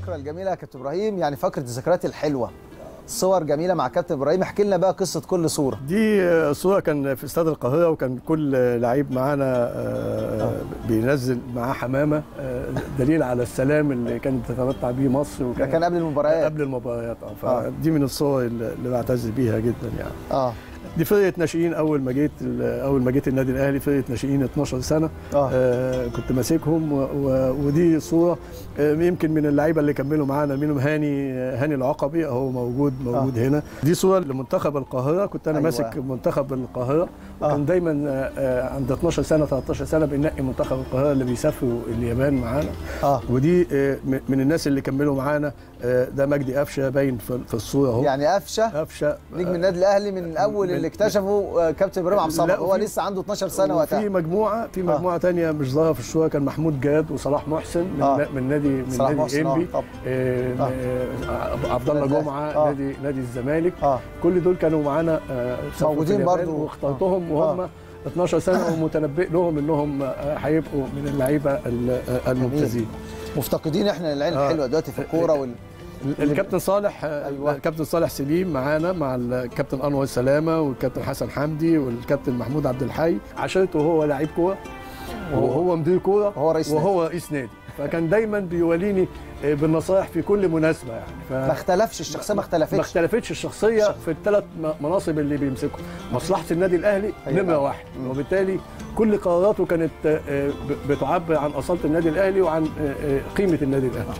الفقره الجميله يا كابتن ابراهيم يعني فقره الذكريات الحلوه صور جميله مع كابتن ابراهيم احكي لنا بقى قصه كل صوره دي صوره كان في استاد القاهره وكان كل لعيب معانا آه، بينزل معاه حمامه آه، دليل على السلام اللي كانت تتمتع بيه مصر ده وكان كان قبل المباريات قبل المباريات اه فدي من الصور اللي اللي بعتز بيها جدا يعني اه دي فرقه ناشئين اول ما جيت اول ما جيت النادي الاهلي فرقه ناشئين 12 سنه اه آه كنت ماسكهم و- و- ودي صوره آه يمكن من اللعيبه اللي كملوا معانا منهم هاني هاني العقبي اهو موجود موجود آه. هنا دي صوره لمنتخب القاهره كنت انا أيوة. أيوة. ماسك منتخب القاهره آه. وكان دايما آه، آه، عند 12 سنه 13 سنه بننقي منتخب القاهره اللي بيسافروا اليابان معانا اه ودي آه، م- من الناس اللي كملوا معانا آه، ده مجدي قفشه باين في في الصوره اهو يعني قفشه قفشه نجم النادي الاهلي من اول من- اللي اكتشفوا آه، كابتن ابراهيم عبد الصمد لا، هو وفي- لسه عنده 12 سنه وفي وقتها مجموعه في مجموعه ثانيه مش ظاهره في الصوره كان محمود جاد وصلاح محسن من, آه. من نادي من صلاح نادي محسن آه، انبي طبعا آه، آه. آه، عبد الله نادي جمعه آه. نادي نادي الزمالك اه كل دول كانوا معانا آه، سافروا في موجودين اليابان برضو. واخترتهم آه. وهم 12 سنه ومتنبئ لهم انهم آه، هيبقوا من اللعيبه ال- آه، الممتازين مفتقدين احنا العين آه. الحلوه دلوقتي في الكوره وال... الكابتن صالح أيوة. أيوة. الكابتن صالح سليم معانا مع الكابتن انور سلامه والكابتن حسن حمدي والكابتن محمود عبد الحي عشرته وهو لعيب كوره وهو مدير كوره وهو رئيس نادي. وهو رئيس نادي فكان دايما بيوليني آه، بالنصائح في كل مناسبه يعني ف... ما اختلفش الشخصيه ما ما اختلفتش اختلفتش الشخصيه في الثلاث مناصب اللي بيمسكهم مصلحه النادي الاهلي أيوة. نمره واحد مم. وبالتالي كل قراراته كانت آه، ب- بتعبر عن اصاله النادي الاهلي وعن آه، آه، قيمه النادي الاهلي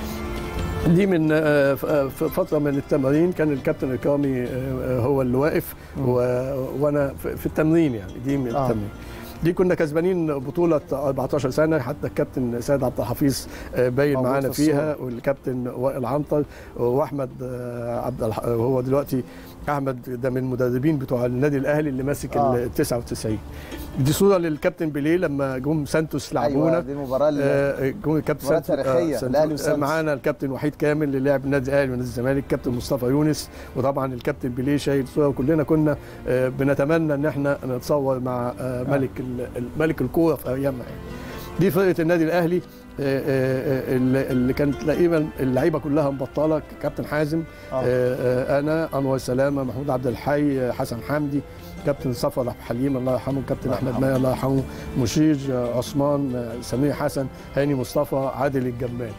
دي من آه، ف- آه، ف- فتره من التمارين كان الكابتن اكرامي آه، آه، هو اللي واقف و- وانا في في التمرين يعني دي من آه. التمرين دي كنا كسبانين بطولة 14 سنة حتى الكابتن سيد عبد الحفيظ آه، باين موجود معانا في فيها والكابتن وائل عنتر واحمد آه، عبد الح... هو دلوقتي احمد ده من المدربين بتوع النادي الاهلي اللي ماسك آه. ال 99 دي صورة للكابتن بيليه لما جم سانتوس لعبونا ايوه دي المباراه اللي آه، جم الكابتن مباراة سانتوس- تاريخية، سانتوس- الأهلي وسانتوس. معانا الكابتن وحيد كامل اللي لعب النادي الاهلي ونادي الزمالك الكابتن مصطفى يونس وطبعا الكابتن بيليه شايل صوره وكلنا كنا آه، بنتمنى ان احنا نتصور مع آه، ملك ال- ال- ملك الكوره في ايامنا يعني. دي فرقه النادي الاهلي آه، آه، آه، اللي اللي كانت تقريبا اللعيبه كلها مبطله كابتن حازم آه. آه، آه، انا انور سلامه محمود عبد الحي آه، حسن حمدي كابتن صفا حليم الله يرحمه كابتن الله احمد يرحمه. ماهر الله يرحمه مشيج آه، عثمان آه، سمير حسن هاني مصطفى عادل الجمال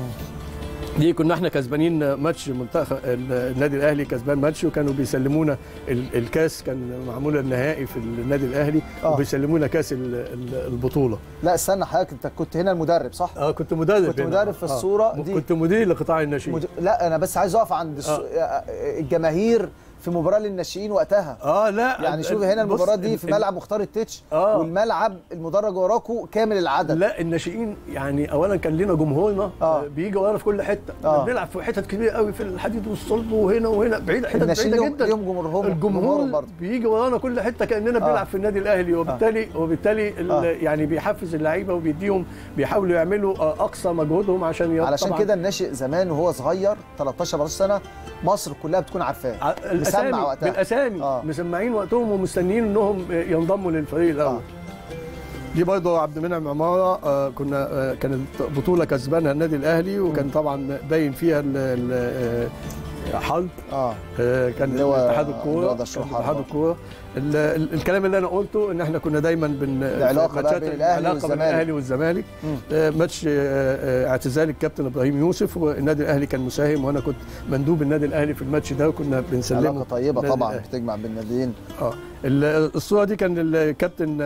دي كنا احنا كسبانين ماتش منتخب النادي الاهلي كسبان ماتش وكانوا بيسلمونا ال- الكاس كان معمول النهائي في النادي الاهلي آه. وبيسلمونا كاس ال- ال- البطوله لا استنى حضرتك انت كنت هنا المدرب صح؟ اه كنت مدرب كنت هنا. مدرب في آه. الصورة م- دي. كنت مدير لقطاع الناشئين مد... لا انا بس عايز اقف عند الس... الجماهير في مباراه للناشئين وقتها اه لا يعني شوف هنا بص، المباراه دي ال- في ال- ملعب مختار التتش آه. والملعب المدرج وراكوا كامل العدد لا الناشئين يعني اولا كان لنا جمهورنا آه. آه. بيجي ورانا في كل حته آه. آه. بنلعب في حتت كبيره قوي في الحديد والصلب وهنا وهنا بعيد حتت الناشئين بعيده ليهم جدا ليهم جمهورهم جمهورهم الجمهور برضه بيجي ورانا كل حته كاننا بنلعب في النادي الاهلي وبالتالي وبالتالي ال- آه. يعني بيحفز اللعيبه وبيديهم بيحاولوا يعملوا آه، اقصى مجهودهم عشان ي- علشان طبعاً كده الناشئ زمان وهو صغير 13 14 سنه مصر كلها بتكون عارفاه ع- الاسامي مسمع وقتها بالاسامي آه. آه. مسمعين وقتهم ومستنيين انهم ينضموا للفريق الاول آه. آه. دي برضه عبد المنعم عماره آه كنا آه كانت بطوله كسبانها النادي الاهلي وكان طبعا باين فيها ال- ال- آه، حرب اه آه، كان اللي هو- اتحاد اللي الكوره هو ده الشرح كان اتحاد برضه. الكوره ال- ال- الكلام اللي انا قلته ان احنا كنا دايما بن العلاقة في بقى ماتشات بين الأهلي العلاقة والزمالك. بين الاهلي والزمالك مم. آه، ماتش آه، آه، اعتزال الكابتن ابراهيم يوسف والنادي الاهلي كان مساهم وانا كنت مندوب النادي الاهلي في الماتش ده وكنا بنسلمه علاقه طيبه النادي طبعا الأهلي. بتجمع بين الناديين اه ال- الصوره دي كان الكابتن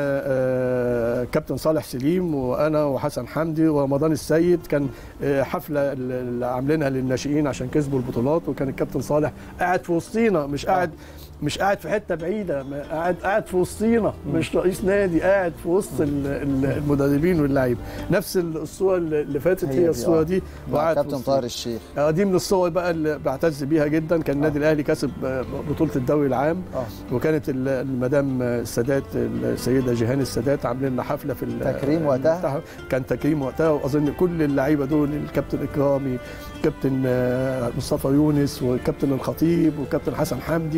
آه، كابتن صالح سليم وانا وحسن حمدي ورمضان السيد كان آه، حفله اللي عاملينها للناشئين عشان كسبوا البطولات وكان الكابتن صالح قاعد في وسطينا مش قاعد مش قاعد في حته بعيده ما- قاعد قاعد في وسطينا مش رئيس نادي قاعد في وسط ال- ال- المدربين واللعيبه نفس الصوره اللي فاتت هي هي, دي، الصوره آه. دي مع وقاعد في كابتن وسطينا. طاهر الشيخ اه دي من الصور بقى اللي بعتز بيها جدا كان النادي الاهلي كسب آه، بطوله الدوري العام اه وكانت ال- المدام السادات السيده جيهان السادات عاملين لنا حفله في ال- تكريم وقتها؟ المتحف. كان تكريم وقتها واظن كل اللعيبه دول الكابتن اكرامي كابتن آه، مصطفى يونس وكابتن الخطيب وكابتن حسن حمدي و-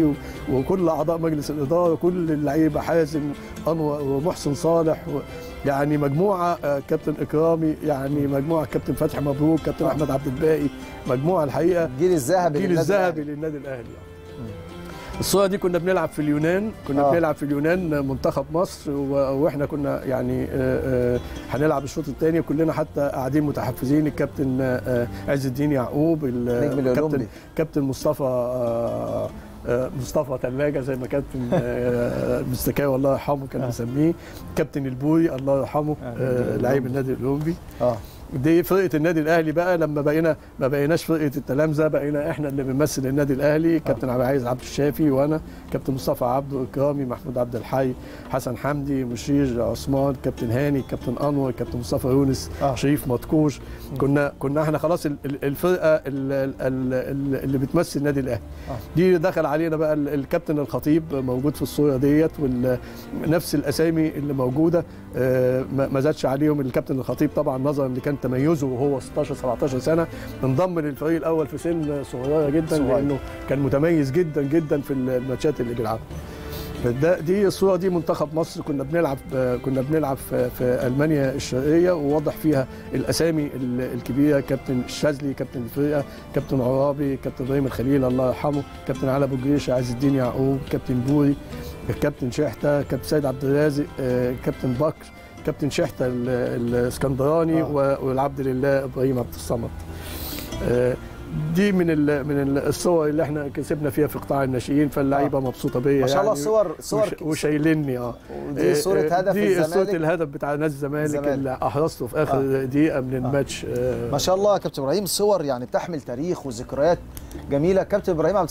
وكل اعضاء مجلس الاداره كل اللعيبه حازم انور ومحسن صالح و يعني مجموعه آه، كابتن اكرامي يعني مجموعه كابتن فتحي مبروك كابتن آه. احمد عبد الباقي مجموعه الحقيقه الجيل الذهبي الجيل للنادي الذهبي الأهلي. للنادي الاهلي الصوره دي كنا بنلعب في اليونان كنا آه. آه. بنلعب في اليونان منتخب مصر و- واحنا كنا يعني آه، آه، هنلعب الشوط الثاني كلنا حتى قاعدين متحفزين الكابتن آه، عز الدين يعقوب ال- نجم كابتن الأولمبي. كابتن مصطفى آه، آه، مصطفى ثلاجه زي ما كابتن آه، المستكاوي الله يرحمه كان آه. مسميه كابتن البوي الله يرحمه آه. آه، لعيب النادي الاولمبي اه دي فرقه النادي الاهلي بقى لما بقينا ما بقيناش فرقه التلامذه بقينا احنا اللي بنمثل النادي الاهلي كابتن عبد العزيز عبد الشافي وانا كابتن مصطفى عبده اكرامي محمود عبد الحي حسن حمدي مشير عثمان كابتن هاني كابتن انور كابتن مصطفى يونس آه. شريف مدكوش كنا كنا احنا خلاص ال- ال- الفرقه ال- ال- ال- اللي بتمثل النادي الاهلي آه. دي دخل علينا بقى ال- الكابتن الخطيب موجود في الصوره ديت ونفس الاسامي اللي موجوده آه، ما ما زادش عليهم الكابتن الخطيب طبعا نظرا لكان تميزه وهو 16 17 سنه انضم للفريق الاول في سن صغيره جدا صغير. لانه كان متميز جدا جدا في الماتشات اللي بيلعبها ده دي الصوره دي منتخب مصر كنا بنلعب كنا بنلعب في, في المانيا الشرقيه وواضح فيها الاسامي ال- الكبيره كابتن الشاذلي كابتن الفرقه كابتن عرابي كابتن ابراهيم الخليل الله يرحمه كابتن علي ابو جريش عز الدين يعقوب كابتن بوري كابتن شحته كابتن سيد عبد الرازق آه، كابتن بكر كابتن شحته ال- الاسكندراني آه. و- والعبد لله ابراهيم عبد الصمد آه، دي من ال من ال- الصور اللي احنا كسبنا فيها في قطاع الناشئين فاللعيبه مبسوطه بيا ما شاء الله يعني صور صور وش- وشايلني اه ودي صورة آه، هدف دي صورة الزمالك الهدف بتاع نادي الزمالك الزمالك. اللي احرزته في اخر دقيقه من الماتش آه، ما شاء الله يا كابتن ابراهيم صور يعني بتحمل تاريخ وذكريات جميله كابتن ابراهيم عبد